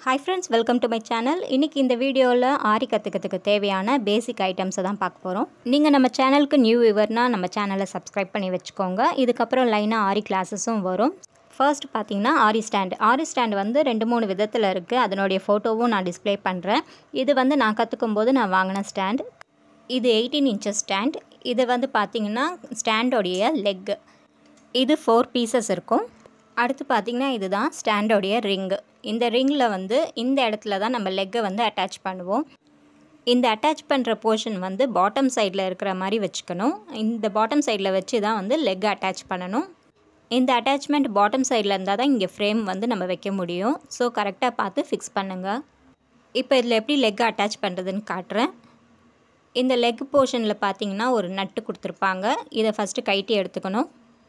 hi friends welcome to my channel இன்றைக்கி இந்த வீடியோவில் ஆரி கற்றுக்கிறதுக்கு தேவையான பேசிக் ஐட்டம்ஸை தான் பார்க்க போகிறோம் நீங்கள் நம்ம சேனலுக்கு நியூ விவர்னால் நம்ம சேனலை சப்ஸ்கிரைப் பண்ணி வச்சுக்கோங்க இதுக்கப்புறம் லைனாக ஆரி கிளாஸஸும் வரும் ஃபர்ஸ்ட் பார்த்தீங்கன்னா ஆரி ஸ்டாண்ட் ஆரி ஸ்டாண்ட் வந்து ரெண்டு மூணு விதத்தில் இருக்குது அதனுடைய ஃபோட்டோவும் நான் டிஸ்ப்ளே பண்ணுறேன் இது வந்து நான் கற்றுக்கும் போது நான் வாங்கின ஸ்டாண்ட் இது எயிட்டீன் இன்ச்சஸ் ஸ்டாண்ட் இது வந்து பார்த்தீங்கன்னா ஸ்டாண்டோடைய லெக்கு இது ஃபோர் பீசஸ் இருக்கும் அடுத்து பார்த்திங்கன்னா இதுதான் ஸ்டாண்டோடைய ரிங்கு இந்த ரிங்கில் வந்து இந்த இடத்துல தான் நம்ம லெக்கை வந்து அட்டாச் பண்ணுவோம் இந்த அட்டாச் பண்ணுற போர்ஷன் வந்து பாட்டம் சைடில் இருக்கிற மாதிரி வச்சுக்கணும் இந்த பாட்டம் சைடில் வச்சு தான் வந்து லெக்கை அட்டாச் பண்ணணும் இந்த அட்டாச்மெண்ட் பாட்டம் சைடில் இருந்தால் தான் இங்கே ஃப்ரேம் வந்து நம்ம வைக்க முடியும் ஸோ கரெக்டாக பார்த்து ஃபிக்ஸ் பண்ணுங்கள் இப்போ இதில் எப்படி லெக்கை அட்டாச் பண்ணுறதுன்னு காட்டுறேன் இந்த லெக் போர்ஷனில் பார்த்தீங்கன்னா ஒரு நட்டு கொடுத்துருப்பாங்க இதை ஃபஸ்ட்டு கைட்டி எடுத்துக்கணும்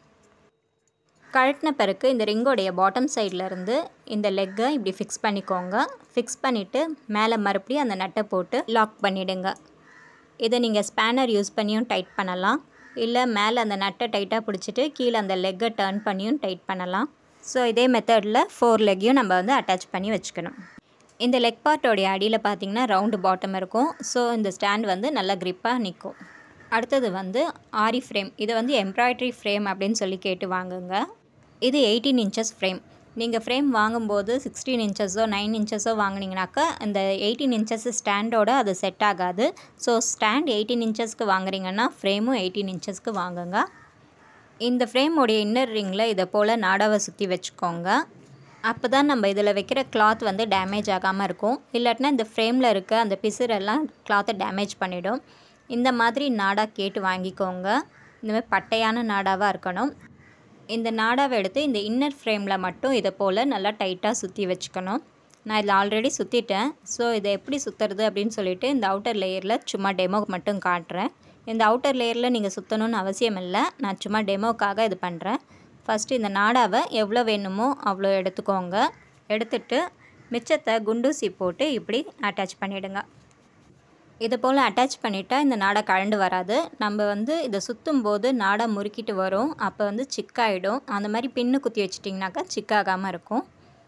கழட்டின பிறகு இந்த ரிங்கோடைய பாட்டம் சைடில் இருந்து இந்த லெக்கை இப்படி ஃபிக்ஸ் பண்ணிக்கோங்க ஃபிக்ஸ் பண்ணிவிட்டு மேலே மறுபடியும் அந்த நட்டை போட்டு லாக் பண்ணிவிடுங்க இதை நீங்கள் ஸ்பேனர் யூஸ் பண்ணியும் டைட் பண்ணலாம் இல்லை மேலே அந்த நட்டை டைட்டாக பிடிச்சிட்டு கீழே அந்த லெக்கை டர்ன் பண்ணியும் டைட் பண்ணலாம் ஸோ இதே மெத்தடில் ஃபோர் லெக்கையும் நம்ம வந்து அட்டாச் பண்ணி வச்சுக்கணும் இந்த லெக் பார்ட்டோடைய அடியில் பார்த்தீங்கன்னா ரவுண்டு பாட்டம் இருக்கும் ஸோ இந்த ஸ்டாண்ட் வந்து நல்லா க்ரிப்பாக நிற்கும் அடுத்தது வந்து ஆரி ஃப்ரேம் இதை வந்து எம்ப்ராய்ட்ரி ஃப்ரேம் அப்படின்னு சொல்லி கேட்டு வாங்குங்க இது எயிட்டீன் இன்ச்சஸ் ஃப்ரேம் நீங்கள் ஃப்ரேம் வாங்கும்போது சிக்ஸ்டீன் இன்ச்சஸோ நைன் இன்ச்சஸோ வாங்கினீங்கனாக்கா இந்த எயிட்டீன் இன்ச்சஸ் ஸ்டாண்டோட அது செட் ஆகாது ஸோ ஸ்டாண்ட் எயிட்டீன் இன்ச்சஸ்க்கு வாங்குறீங்கன்னா ஃப்ரேமும் எயிட்டீன் இன்ச்சஸ்க்கு வாங்குங்க இந்த ஃப்ரேமோடைய இன்னர் ரிங்கில் இதை போல் நாடாவை சுற்றி வச்சுக்கோங்க அப்போ தான் நம்ம இதில் வைக்கிற கிளாத் வந்து டேமேஜ் ஆகாமல் இருக்கும் இல்லாட்டினா இந்த ஃப்ரேமில் இருக்க அந்த பிசுரெல்லாம் கிளாத்தை டேமேஜ் பண்ணிடும் இந்த மாதிரி நாடா கேட்டு வாங்கிக்கோங்க இந்த மாதிரி பட்டையான நாடாவாக இருக்கணும் இந்த நாடாவை எடுத்து இந்த இன்னர் ஃப்ரேமில் மட்டும் இதை போல் நல்லா டைட்டாக சுற்றி வச்சுக்கணும் நான் இதில் ஆல்ரெடி சுற்றிட்டேன் ஸோ இதை எப்படி சுற்றுறது அப்படின்னு சொல்லிட்டு இந்த அவுட்டர் லேயரில் சும்மா டெமோ மட்டும் காட்டுறேன் இந்த அவுட்டர் லேயரில் நீங்கள் சுற்றணும்னு அவசியம் இல்லை நான் சும்மா டெமோக்காக இது பண்ணுறேன் ஃபஸ்ட்டு இந்த நாடாவை எவ்வளோ வேணுமோ அவ்வளோ எடுத்துக்கோங்க எடுத்துட்டு மிச்சத்தை குண்டூசி போட்டு இப்படி அட்டாச் பண்ணிவிடுங்க இது போல் அட்டாச் பண்ணிட்டா இந்த நாடை கழண்டு வராது நம்ம வந்து இதை சுற்றும் போது நாடை முறுக்கிட்டு வரும் அப்போ வந்து சிக்காயிடும் அந்த மாதிரி பின்னு குத்தி வச்சிட்டிங்கனாக்கா சிக்காகாமல் இருக்கும்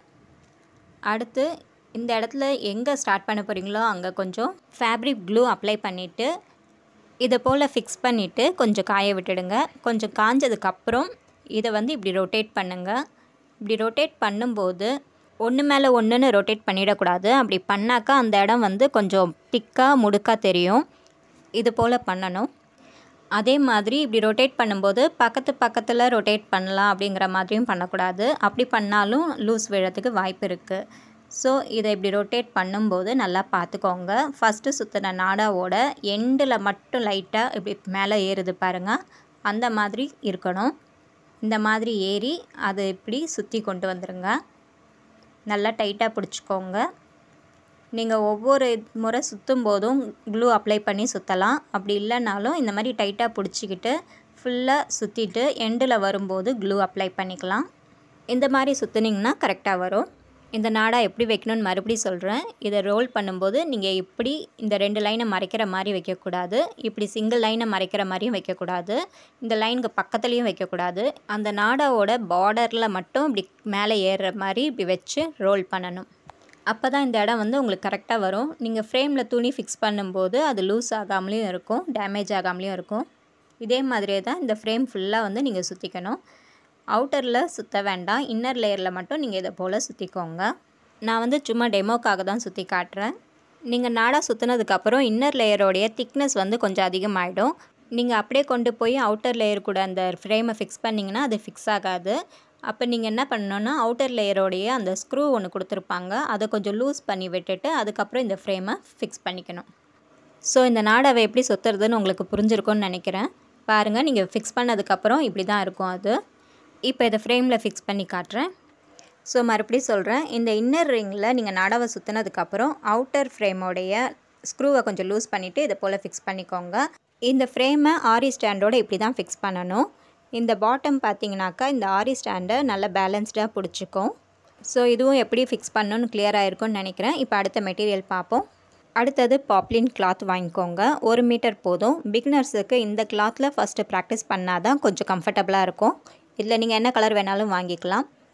அடுத்து இந்த இடத்துல எங்கே ஸ்டார்ட் பண்ண போகிறீங்களோ அங்கே கொஞ்சம் ஃபேப்ரிக் க்ளூ அப்ளை பண்ணிவிட்டு இதை போல் ஃபிக்ஸ் பண்ணிவிட்டு கொஞ்சம் காய விட்டுடுங்க கொஞ்சம் காஞ்சதுக்கப்புறம் இதை வந்து இப்படி ரொட்டேட் பண்ணுங்கள் இப்படி ரொட்டேட் பண்ணும்போது ஒன்று மேலே ஒன்றுன்னு ரொட்டேட் பண்ணிடக்கூடாது அப்படி பண்ணாக்கா அந்த இடம் வந்து கொஞ்சம் திக்காக முடுக்காக தெரியும் இது போல் பண்ணணும் அதே மாதிரி இப்படி ரொட்டேட் பண்ணும்போது பக்கத்து பக்கத்தில் ரொட்டேட் பண்ணலாம் அப்படிங்கிற மாதிரியும் பண்ணக்கூடாது அப்படி பண்ணாலும் லூஸ் விழறதுக்கு வாய்ப்பு இருக்குது ஸோ இதை இப்படி ரொட்டேட் பண்ணும்போது நல்லா பார்த்துக்கோங்க ஃபஸ்ட்டு சுற்றின நாடாவோட எண்டில் மட்டும் லைட்டாக இப்படி மேலே ஏறுது பாருங்கள் அந்த மாதிரி இருக்கணும் இந்த மாதிரி ஏறி அதை இப்படி சுற்றி கொண்டு வந்துடுங்க நல்லா டைட்டாக பிடிச்சிக்கோங்க நீங்கள் ஒவ்வொரு முறை சுற்றும் போதும் க்ளூ அப்ளை பண்ணி சுற்றலாம் அப்படி இல்லைனாலும் இந்த மாதிரி டைட்டாக பிடிச்சிக்கிட்டு ஃபுல்லாக சுற்றிட்டு எண்டில் வரும்போது க்ளூ அப்ளை பண்ணிக்கலாம் இந்த மாதிரி சுற்றுனீங்கன்னா கரெக்டாக வரும் இந்த நாடா எப்படி வைக்கணும்னு மறுபடியும் சொல்கிறேன் இதை ரோல் பண்ணும்போது நீங்கள் இப்படி இந்த ரெண்டு லைனை மறைக்கிற மாதிரி வைக்கக்கூடாது இப்படி சிங்கிள் லைனை மறைக்கிற மாதிரியும் வைக்கக்கூடாது இந்த லைனுக்கு பக்கத்துலேயும் வைக்கக்கூடாது அந்த நாடாவோட பார்டரில் மட்டும் இப்படி மேலே ஏறுற மாதிரி இப்படி வச்சு ரோல் பண்ணணும் அப்போ தான் இந்த இடம் வந்து உங்களுக்கு கரெக்டாக வரும் நீங்கள் ஃப்ரேமில் துணி ஃபிக்ஸ் பண்ணும்போது அது லூஸ் ஆகாமலேயும் இருக்கும் டேமேஜ் ஆகாமலேயும் இருக்கும் இதே மாதிரியே தான் இந்த ஃப்ரேம் ஃபுல்லாக வந்து நீங்கள் சுற்றிக்கணும் அவுட்டரில் சுற்ற வேண்டாம் இன்னர் லேயரில் மட்டும் நீங்கள் இதை போல் சுற்றிக்கோங்க நான் வந்து சும்மா டெமோக்காக தான் சுற்றி காட்டுறேன் நீங்கள் நாடாக சுற்றினதுக்கப்புறம் இன்னர் லேயரோடைய திக்னஸ் வந்து கொஞ்சம் அதிகமாகிடும் நீங்கள் அப்படியே கொண்டு போய் அவுட்டர் லேயர் கூட அந்த ஃப்ரேமை ஃபிக்ஸ் பண்ணிங்கன்னா அது ஃபிக்ஸ் ஆகாது அப்போ நீங்கள் என்ன பண்ணணுன்னா அவுட்டர் லேயரோடைய அந்த ஸ்க்ரூ ஒன்று கொடுத்துருப்பாங்க அதை கொஞ்சம் லூஸ் பண்ணி விட்டுட்டு அதுக்கப்புறம் இந்த ஃப்ரேமை ஃபிக்ஸ் பண்ணிக்கணும் ஸோ இந்த நாடாவை எப்படி சுற்றுறதுன்னு உங்களுக்கு புரிஞ்சிருக்கும்னு நினைக்கிறேன் பாருங்கள் நீங்கள் ஃபிக்ஸ் பண்ணதுக்கப்புறம் இப்படி தான் இருக்கும் அது இப்போ இதை ஃப்ரேமில் ஃபிக்ஸ் பண்ணி காட்டுறேன் ஸோ மறுபடியும் சொல்கிறேன் இந்த இன்னர் ரிங்கில் நீங்கள் நாடாவை சுற்றினதுக்கப்புறம் அவுட்டர் ஃப்ரேமோடைய ஸ்க்ரூவை கொஞ்சம் லூஸ் பண்ணிவிட்டு இதை போல் ஃபிக்ஸ் பண்ணிக்கோங்க இந்த ஃப்ரேமை ஆரி ஸ்டாண்டோட இப்படி தான் ஃபிக்ஸ் பண்ணணும் இந்த பாட்டம் பார்த்தீங்கன்னாக்கா இந்த ஆரி ஸ்டாண்டை நல்லா பேலன்ஸ்டாக பிடிச்சிக்கும் ஸோ இதுவும் எப்படி ஃபிக்ஸ் பண்ணணும்னு கிளியர் ஆகிருக்கும்னு நினைக்கிறேன் இப்போ அடுத்த மெட்டீரியல் பார்ப்போம் அடுத்தது பாப்ளின் கிளாத் வாங்கிக்கோங்க ஒரு மீட்டர் போதும் பிகினர்ஸுக்கு இந்த கிளாத்தில் ஃபஸ்ட்டு ப்ராக்டிஸ் பண்ணால் தான் கொஞ்சம் கம்ஃபர்டபுளாக இருக்கும் இதில் நீங்கள் என்ன கலர் வேணாலும் வாங்கிக்கலாம்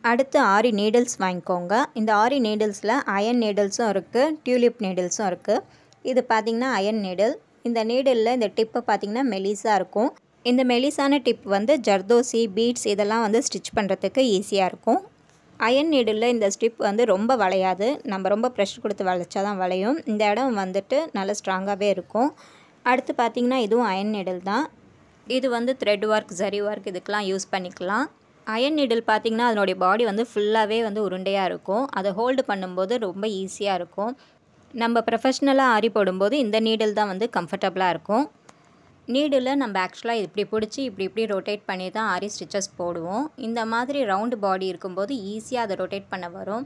அடுத்து ஆரி நீடில்ஸ் வாங்கிக்கோங்க இந்த ஆரி நீடில்ஸில் அயன் நீடில்ஸும் இருக்குது டியூலிப் நீடில்ஸும் இருக்குது இது பார்த்திங்கன்னா அயன் நீடில் இந்த நீடிலில் இந்த டிப்பு பார்த்திங்கன்னா மெலிஸாக இருக்கும் இந்த மெலிசான டிப் வந்து ஜர்தோசி பீட்ஸ் இதெல்லாம் வந்து ஸ்டிச் பண்ணுறதுக்கு ஈஸியாக இருக்கும் அயன் நீடில் இந்த ஸ்டிப் வந்து ரொம்ப வளையாது நம்ம ரொம்ப ப்ரெஷர் கொடுத்து வளைச்சா தான் வளையும் இந்த இடம் வந்துட்டு நல்ல ஸ்ட்ராங்காகவே இருக்கும் அடுத்து பார்த்திங்கன்னா இதுவும் அயன் நீடில் தான் இது வந்து த்ரெட் ஒர்க் ஜரி ஒர்க் இதுக்கெலாம் யூஸ் பண்ணிக்கலாம் அயன் நீடில் பார்த்திங்கன்னா அதனுடைய பாடி வந்து ஃபுல்லாகவே வந்து உருண்டையாக இருக்கும் அதை ஹோல்டு பண்ணும்போது ரொம்ப ஈஸியாக இருக்கும் நம்ம ப்ரொஃபஷ்னலாக ஆரி போடும்போது இந்த நீடில் தான் வந்து கம்ஃபர்டபுளாக இருக்கும் நீடில் நம்ம ஆக்சுவலாக இப்படி பிடிச்சி இப்படி இப்படி ரொட்டேட் பண்ணி தான் ஆரி ஸ்டிச்சஸ் போடுவோம் இந்த மாதிரி ரவுண்டு பாடி இருக்கும்போது ஈஸியாக அதை ரொட்டேட் பண்ண வரும்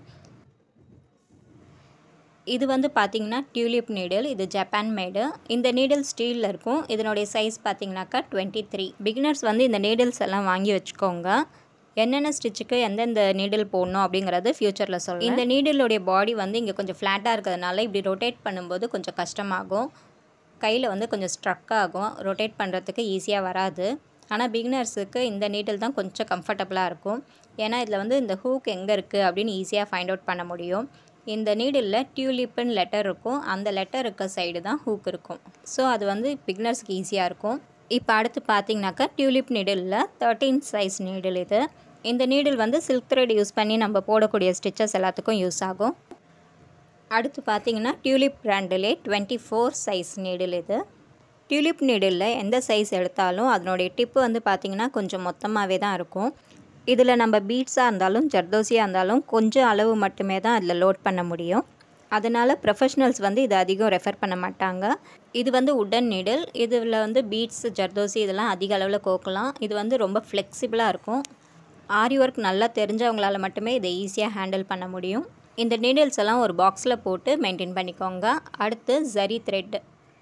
இது வந்து பார்த்திங்கன்னா டியூலிப் நீடில் இது ஜப்பான் மேடு இந்த நீடில் ஸ்டீலில் இருக்கும் இதனுடைய சைஸ் பார்த்திங்கனாக்கா டுவெண்ட்டி த்ரீ பிகினர்ஸ் வந்து இந்த நீடில்ஸ் எல்லாம் வாங்கி வச்சுக்கோங்க என்னென்ன ஸ்டிச்சுக்கு எந்தெந்த நீடில் போடணும் அப்படிங்கிறது ஃப்யூச்சரில் சொல்லுங்கள் இந்த நீடிலுடைய பாடி வந்து இங்கே கொஞ்சம் ஃப்ளாட்டாக இருக்கிறதுனால இப்படி ரொட்டேட் பண்ணும்போது கொஞ்சம் கஷ்டமாகும் கையில் வந்து கொஞ்சம் ஸ்ட்ரக் ஆகும் ரொட்டேட் பண்ணுறதுக்கு ஈஸியாக வராது ஆனால் பிகினர்ஸுக்கு இந்த நீடில் தான் கொஞ்சம் கம்ஃபர்டபுளாக இருக்கும் ஏன்னா இதில் வந்து இந்த ஹூக் எங்கே இருக்குது அப்படின்னு ஈஸியாக ஃபைண்ட் அவுட் பண்ண முடியும் இந்த நீடிலில் டியூலிப்புன்னு லெட்டர் இருக்கும் அந்த லெட்டர் இருக்க சைடு தான் ஹூக் இருக்கும் ஸோ அது வந்து பிகினர்ஸ்க்கு ஈஸியாக இருக்கும் இப்போ அடுத்து பார்த்தீங்கன்னாக்கா டியூலிப் நீடிலில் தேர்ட்டீன் சைஸ் நீடில் இது இந்த நீடில் வந்து சில்க் த்ரெட் யூஸ் பண்ணி நம்ம போடக்கூடிய ஸ்டிச்சஸ் எல்லாத்துக்கும் யூஸ் ஆகும் அடுத்து பார்த்தீங்கன்னா டியூலிப் பிராண்டிலே டுவெண்ட்டி ஃபோர் சைஸ் நீடில் இது டியூலிப் நீடிலில் எந்த சைஸ் எடுத்தாலும் அதனுடைய டிப்பு வந்து பார்த்திங்கன்னா கொஞ்சம் மொத்தமாகவே தான் இருக்கும் இதில் நம்ம பீட்ஸாக இருந்தாலும் ஜர்தோசியாக இருந்தாலும் கொஞ்சம் அளவு மட்டுமே தான் அதில் லோட் பண்ண முடியும் அதனால் ப்ரொஃபஷ்னல்ஸ் வந்து இது அதிகம் ரெஃபர் பண்ண மாட்டாங்க இது வந்து உடன் நீடில் இதில் வந்து பீட்ஸ் ஜர்தோசி இதெல்லாம் அதிக அளவில் கோக்கலாம் இது வந்து ரொம்ப ஃப்ளெக்சிபிளாக இருக்கும் ஆரி ஒர்க் நல்லா தெரிஞ்சவங்களால் மட்டுமே இதை ஈஸியாக ஹேண்டில் பண்ண முடியும் இந்த நீடில்ஸ் எல்லாம் ஒரு பாக்ஸில் போட்டு மெயின்டைன் பண்ணிக்கோங்க அடுத்து ஜரி த்ரெட்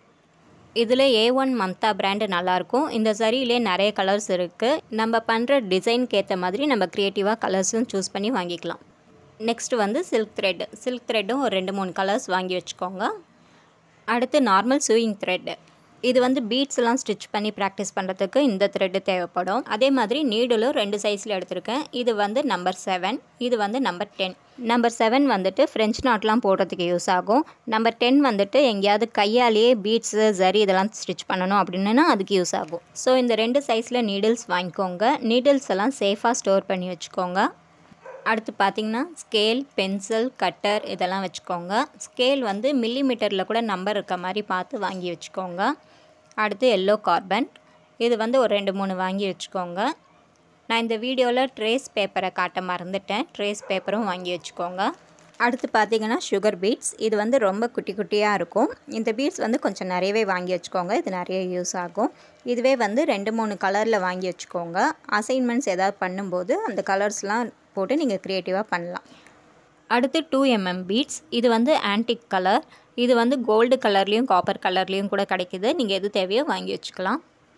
இதில் ஏ ஒன் மம்தா பிராண்டு நல்லாயிருக்கும் இந்த சரியிலே நிறைய கலர்ஸ் இருக்குது நம்ம பண்ணுற டிசைனுக்கு ஏற்ற மாதிரி நம்ம க்ரியேட்டிவாக கலர்ஸும் சூஸ் பண்ணி வாங்கிக்கலாம் நெக்ஸ்ட் வந்து சில்க் த்ரெட் சில்க் த்ரெட்டும் ஒரு ரெண்டு மூணு கலர்ஸ் வாங்கி வச்சுக்கோங்க அடுத்து நார்மல் சூயிங் த்ரெட் இது வந்து பீட்ஸ் எல்லாம் ஸ்டிச் பண்ணி ப்ராக்டிஸ் பண்ணுறதுக்கு இந்த த்ரெட்டு தேவைப்படும் அதே மாதிரி நீடலும் ரெண்டு சைஸில் எடுத்திருக்கேன் இது வந்து நம்பர் செவன் இது வந்து நம்பர் டென் நம்பர் செவன் வந்துட்டு ஃப்ரெஞ்ச் நாட்லாம் போடுறதுக்கு யூஸ் ஆகும் நம்பர் டென் வந்துட்டு எங்கேயாவது கையாலேயே பீட்ஸு சரி இதெல்லாம் ஸ்டிச் பண்ணணும் அப்படின்னா அதுக்கு யூஸ் ஆகும் ஸோ இந்த ரெண்டு சைஸில் நீடில்ஸ் வாங்கிக்கோங்க நீடில்ஸ் எல்லாம் சேஃபாக ஸ்டோர் பண்ணி வச்சுக்கோங்க அடுத்து பார்த்திங்கன்னா ஸ்கேல் பென்சில் கட்டர் இதெல்லாம் வச்சுக்கோங்க ஸ்கேல் வந்து மில்லிமீட்டரில் கூட நம்பர் இருக்க மாதிரி பார்த்து வாங்கி வச்சுக்கோங்க அடுத்து எல்லோ கார்பன் இது வந்து ஒரு ரெண்டு மூணு வாங்கி வச்சுக்கோங்க நான் இந்த வீடியோவில் ட்ரேஸ் பேப்பரை காட்ட மறந்துட்டேன் ட்ரேஸ் பேப்பரும் வாங்கி வச்சுக்கோங்க அடுத்து பார்த்திங்கன்னா சுகர் பீட்ஸ் இது வந்து ரொம்ப குட்டி குட்டியாக இருக்கும் இந்த பீட்ஸ் வந்து கொஞ்சம் நிறையவே வாங்கி வச்சுக்கோங்க இது நிறைய யூஸ் ஆகும் இதுவே வந்து ரெண்டு மூணு கலரில் வாங்கி வச்சுக்கோங்க அசைன்மெண்ட்ஸ் ஏதாவது பண்ணும்போது அந்த கலர்ஸ்லாம் போட்டு நீங்கள் க்ரியேட்டிவாக பண்ணலாம் அடுத்து டூ எம்எம் பீட்ஸ் இது வந்து ஆன்டிக் கலர் இது வந்து கோல்டு கலர்லேயும் காப்பர் கலர்லேயும் கூட கிடைக்கிது நீங்கள் எது தேவையோ வாங்கி வச்சுக்கலாம்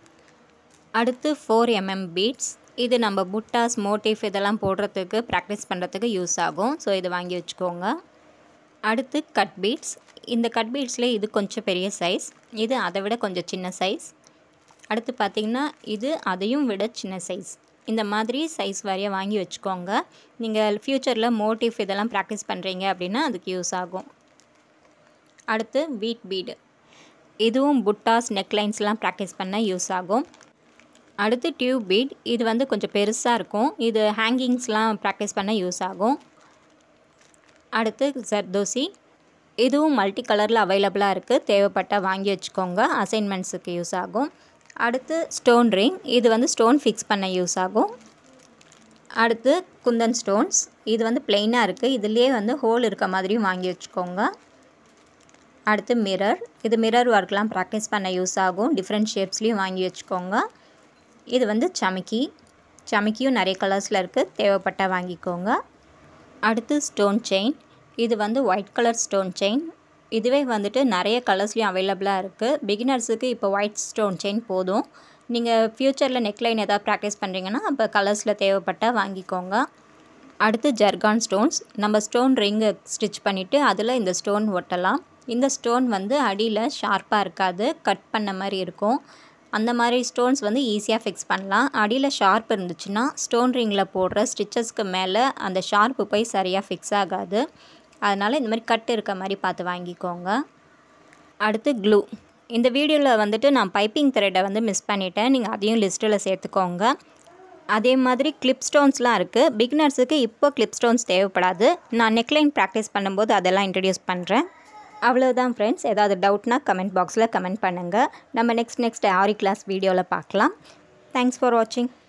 அடுத்து ஃபோர் எம்எம் பீட்ஸ் இது நம்ம புட்டாஸ் மோட்டிஃப் இதெல்லாம் போடுறதுக்கு ப்ராக்டிஸ் பண்ணுறதுக்கு யூஸ் ஆகும் ஸோ இது வாங்கி வச்சுக்கோங்க அடுத்து கட் பீட்ஸ் இந்த கட் பீட்ஸில் இது கொஞ்சம் பெரிய சைஸ் இது அதை விட கொஞ்சம் சின்ன சைஸ் அடுத்து பார்த்திங்கன்னா இது அதையும் விட சின்ன சைஸ் இந்த மாதிரி சைஸ் வாரியாக வாங்கி வச்சுக்கோங்க நீங்கள் ஃப்யூச்சரில் மோட்டிவ் இதெல்லாம் ப்ராக்டிஸ் பண்ணுறீங்க அப்படின்னா அதுக்கு யூஸ் ஆகும் அடுத்து வீட் பீடு இதுவும் புட்டாஸ் நெக்லைன்ஸ்லாம் ப்ராக்டிஸ் பண்ண யூஸ் ஆகும் அடுத்து டியூப் பீட் இது வந்து கொஞ்சம் பெருசாக இருக்கும் இது ஹேங்கிங்ஸ்லாம் ப்ராக்டிஸ் பண்ண யூஸ் ஆகும் அடுத்து ஜர்தோசி இதுவும் மல்டி கலரில் அவைலபிளாக இருக்குது தேவைப்பட்டால் வாங்கி வச்சுக்கோங்க அசைன்மெண்ட்ஸுக்கு யூஸ் ஆகும் அடுத்து ஸ்டோன் ரிங் இது வந்து ஸ்டோன் ஃபிக்ஸ் பண்ண யூஸ் ஆகும் அடுத்து குந்தன் ஸ்டோன்ஸ் இது வந்து பிளெயினாக இருக்குது இதுலேயே வந்து ஹோல் இருக்க மாதிரியும் வாங்கி வச்சுக்கோங்க அடுத்து மிரர் இது மிரர் ஒர்க்லாம் ப்ராக்டிஸ் பண்ண யூஸ் ஆகும் டிஃப்ரெண்ட் ஷேப்ஸ்லேயும் வாங்கி வச்சுக்கோங்க இது வந்து சமிக்கி சமிக்கியும் நிறைய கலர்ஸில் இருக்குது தேவைப்பட்டால் வாங்கிக்கோங்க அடுத்து ஸ்டோன் செயின் இது வந்து ஒயிட் கலர் ஸ்டோன் செயின் இதுவே வந்துட்டு நிறைய கலர்ஸ்லேயும் அவைலபிளாக இருக்குது பிகினர்ஸுக்கு இப்போ ஒயிட் ஸ்டோன் செயின் போதும் நீங்கள் ஃப்யூச்சரில் நெக்லைன் எதாவது ப்ராக்டிஸ் பண்ணுறீங்கன்னா அப்போ கலர்ஸில் தேவைப்பட்டால் வாங்கிக்கோங்க அடுத்து ஜர்கான் ஸ்டோன்ஸ் நம்ம ஸ்டோன் ரிங்கு ஸ்டிச் பண்ணிவிட்டு அதில் இந்த ஸ்டோன் ஒட்டலாம் இந்த ஸ்டோன் வந்து அடியில் ஷார்ப்பாக இருக்காது கட் பண்ண மாதிரி இருக்கும் அந்த மாதிரி ஸ்டோன்ஸ் வந்து ஈஸியாக ஃபிக்ஸ் பண்ணலாம் அடியில் ஷார்ப் இருந்துச்சுன்னா ஸ்டோன் ரிங்கில் போடுற ஸ்டிச்சஸ்க்கு மேலே அந்த ஷார்ப்பு போய் சரியாக ஃபிக்ஸ் ஆகாது அதனால் இந்த மாதிரி கட்டு இருக்க மாதிரி பார்த்து வாங்கிக்கோங்க அடுத்து க்ளூ இந்த வீடியோவில் வந்துட்டு நான் பைப்பிங் த்ரெட்டை வந்து மிஸ் பண்ணிட்டேன் நீங்கள் அதையும் லிஸ்ட்டில் சேர்த்துக்கோங்க அதே மாதிரி கிளிப் ஸ்டோன்ஸ்லாம் இருக்குது பிகினர்ஸுக்கு இப்போ கிளிப் ஸ்டோன்ஸ் தேவைப்படாது நான் நெக்லைன் ப்ராக்டிஸ் பண்ணும்போது அதெல்லாம் இன்ட்ரடியூஸ் பண்ணுறேன் அவ்வளோதான் ஃப்ரெண்ட்ஸ் ஏதாவது டவுட்னா கமெண்ட் பாக்ஸில் கமெண்ட் பண்ணுங்கள் நம்ம நெக்ஸ்ட் நெக்ஸ்ட் ஆரி கிளாஸ் வீடியோவில் பார்க்கலாம் தேங்க்ஸ் ஃபார் வாட்சிங்